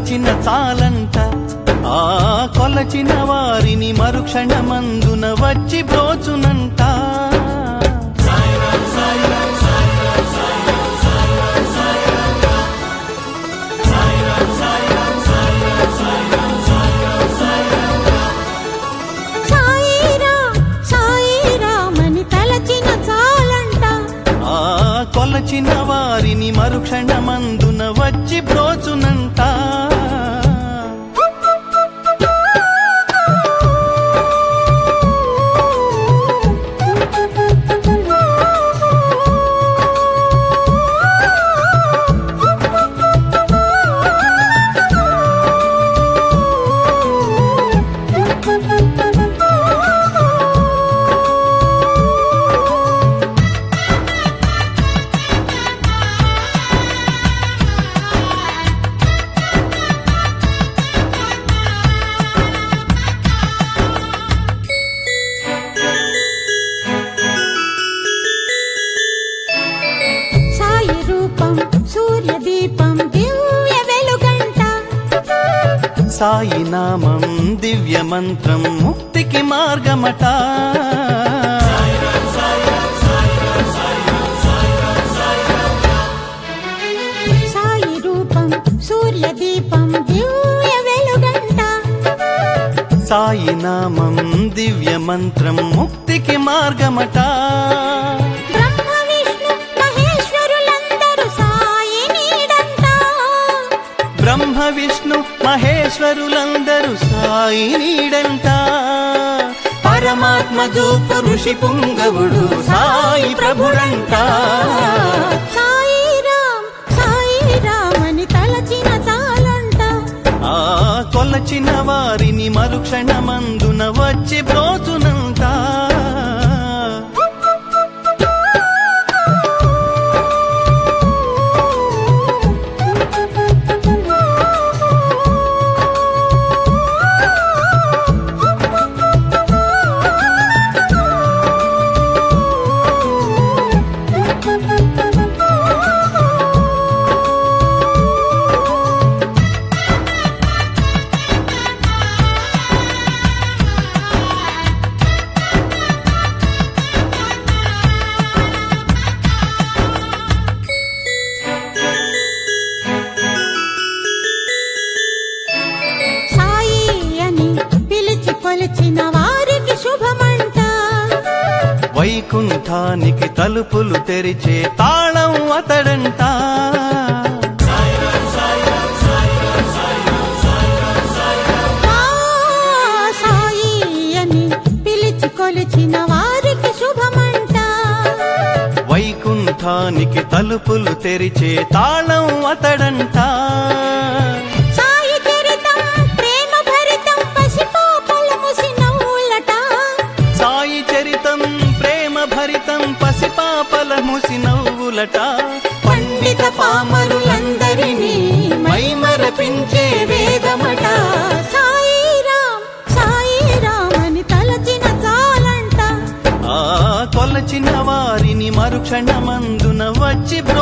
తలచిన చాలంట ఆ కొలచిన వారిని మరుక్షణమందున వచ్చి బ్రోచునంట సాయిరా సాయిరామని తలచిన చాలంట ఆ కొలచిన వారిని మరుక్షణమందున వచ్చి బ్రోచునంట సాయి రూపం సూర్య దీపం దివ్య వెలుగంట సాయి నామం దివ్య మంత్రం ముక్తికి మార్గమట సాయి రూపం సూర్య దీపం దివ్య వెలుగంట సాయి నామం దివ్య మంత్రం ముక్తికి మార్గమట బ్రహ్మ విష్ణు మహేశ్వరులందరూ సాయి నీడంట బ్రహ్మ విష్ణు మహేశ్వరులందరూ సాయి నీడంట పరమాత్మ జూపు ఋషి పుంగవుడు సాయి ప్రభుడంట సాయిరాం సాయిరామని తలచిన చాలంట ఆ కొలచిన వారిని మరుక్షణమందున వచ్చి బ్రోచునంట సాయి అని పిలిచి కొలిచిన వారికి శుభమంట వైకుంఠానికి తలుపులు తెరిచే తాళం అతడంట ఆ సాయి అని పిలిచి కొలిచిన వారికి శుభమంట వైకుంఠానికి తలుపులు తెరిచే తాళం అతడంట సాయి చరితం ప్రేమ భరితం పసిపాపల ముసినవ్వులట సాయి చరితం ప్రేమ భరితం పసిపాపల ముసి నవ్వులట పండిత పామరులందరినీ మైమరపించే వేదమట సాయిరాం సాయిరాం అని తలచిన చాలంట ఆ కొలచిన వారిని మరుక్షణమందున వచ్చి బ్రో